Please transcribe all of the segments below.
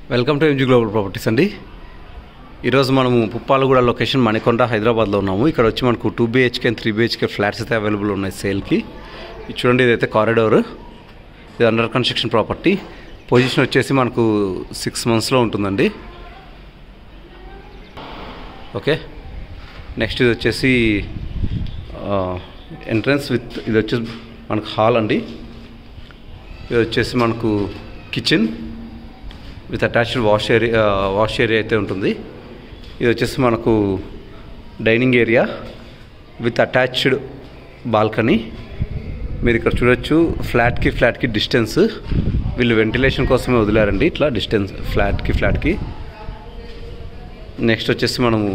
welcome to MG global properties అండి ఈరోజు మనము పుప్పాలగూడ లొకేషన్ మణికొండ హైదరాబాద్లో ఉన్నాము ఇక్కడ వచ్చి మనకు two BHK and three BHK flats అయితే అవైలబుల్ ఉన్నాయి సేల్కి ఇది చూడండి ఇదైతే కారిడోర్ ఇది అండర్ కన్స్ట్రక్షన్ ప్రాపర్టీ పొజిషన్ వచ్చేసి మనకు సిక్స్ మంత్స్లో ఉంటుందండి ఓకే నెక్స్ట్ ఇది వచ్చేసి ఎంట్రన్స్ విత్ ఇది వచ్చేసి మనకు హాల్ అండి ఇది వచ్చేసి మనకు kitchen with attached wash area wash area అయితే ఉంటుంది ఇది వచ్చేసి మనకు dining area with attached balcony మీరు ఇక్కడ చూడొచ్చు ఫ్లాట్కి ఫ్లాట్కి డిస్టెన్స్ వీళ్ళు వెంటిలేషన్ కోసమే వదిలారండి ఇట్లా డిస్టెన్స్ ఫ్లాట్కి ఫ్లాట్కి నెక్స్ట్ వచ్చేసి మనము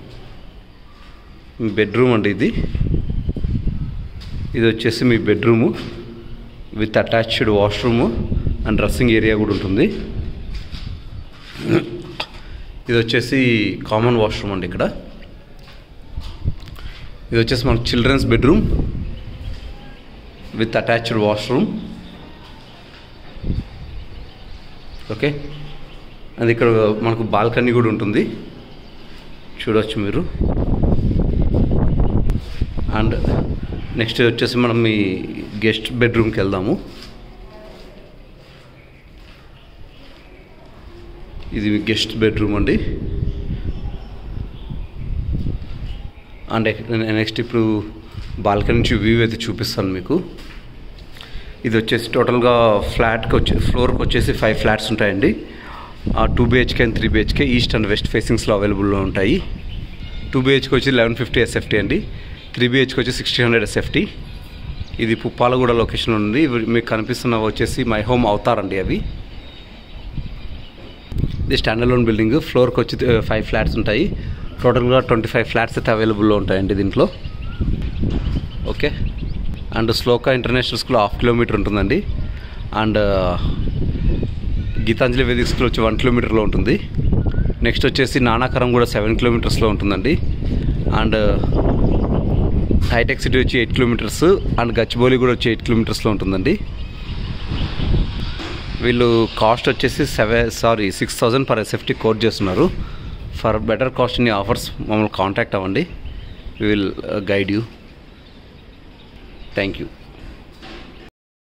బెడ్రూమ్ అండి ఇది ఇది వచ్చేసి మీ bedroom with attached washroom and dressing area కూడా ఉంటుంది ఇది వచ్చేసి కామన్ వాష్రూమ్ అండి ఇక్కడ ఇది వచ్చేసి మనకు children's bedroom with attached washroom okay అది ఇక్కడ మనకు బాల్కనీ కూడా ఉంటుంది చూడవచ్చు మీరు అండ్ నెక్స్ట్ వచ్చేసి మనం మీ గెస్ట్ బెడ్రూమ్కి వెళ్దాము ఇది మీ గెస్ట్ బెడ్రూమ్ అండి అండ్ నెక్స్ట్ ఇప్పుడు బాల్కనీ నుంచి వ్యూ అయితే చూపిస్తాను మీకు ఇది వచ్చేసి టోటల్గా ఫ్లాట్కి వచ్చే ఫ్లోర్కి వచ్చేసి ఫైవ్ ఫ్లాట్స్ ఉంటాయండి two BHK and three BHK east and west ఫేసింగ్స్లో అవైలబుల్లో ఉంటాయి టూ బిహెచ్కి వచ్చి లెవెన్ ఫిఫ్టీ ఎస్ఎఫ్టీ అండి త్రీ బిహెచ్కి వచ్చి సిక్స్టీన్ హండ్రెడ్ ఎస్ఎఫ్టీ ఇది పుప్పాలగూడ లొకేషన్ ఉంది ఇవి మీకు కనిపిస్తున్నవి వచ్చేసి మై హోమ్ అవుతారండి అవి ఇది స్టాండర్డ్ లోన్ బిల్డింగ్ ఫ్లోర్కి వచ్చి ఫైవ్ ఫ్లాట్స్ ఉంటాయి టోటల్గా ట్వంటీ ఫైవ్ ఫ్లాట్స్ అయితే అవైలబుల్లో ఉంటాయండి దీంట్లో okay and Shloka international school half kilometre ఉంటుందండి అండ్ గీతాంజలి వేదిక స్కూల్ వచ్చి వన్ కిలోమీటర్లో ఉంటుంది నెక్స్ట్ వచ్చేసి నానాకరం కూడా సెవెన్ కిలోమీటర్స్లో ఉంటుందండి అండ్ హైటెక్ సిటీ వచ్చి ఎయిట్ కిలోమీటర్స్ అండ్ గచ్చిబౌలి కూడా వచ్చి ఎయిట్ కిలోమీటర్స్లో ఉంటుందండి వీళ్ళు కాస్ట్ వచ్చేసి seven sorry six thousand per SFT quote చేస్తున్నారు for better cost in offers మమ్మల్ని కాంటాక్ట్ అవ్వండి will guide you thank you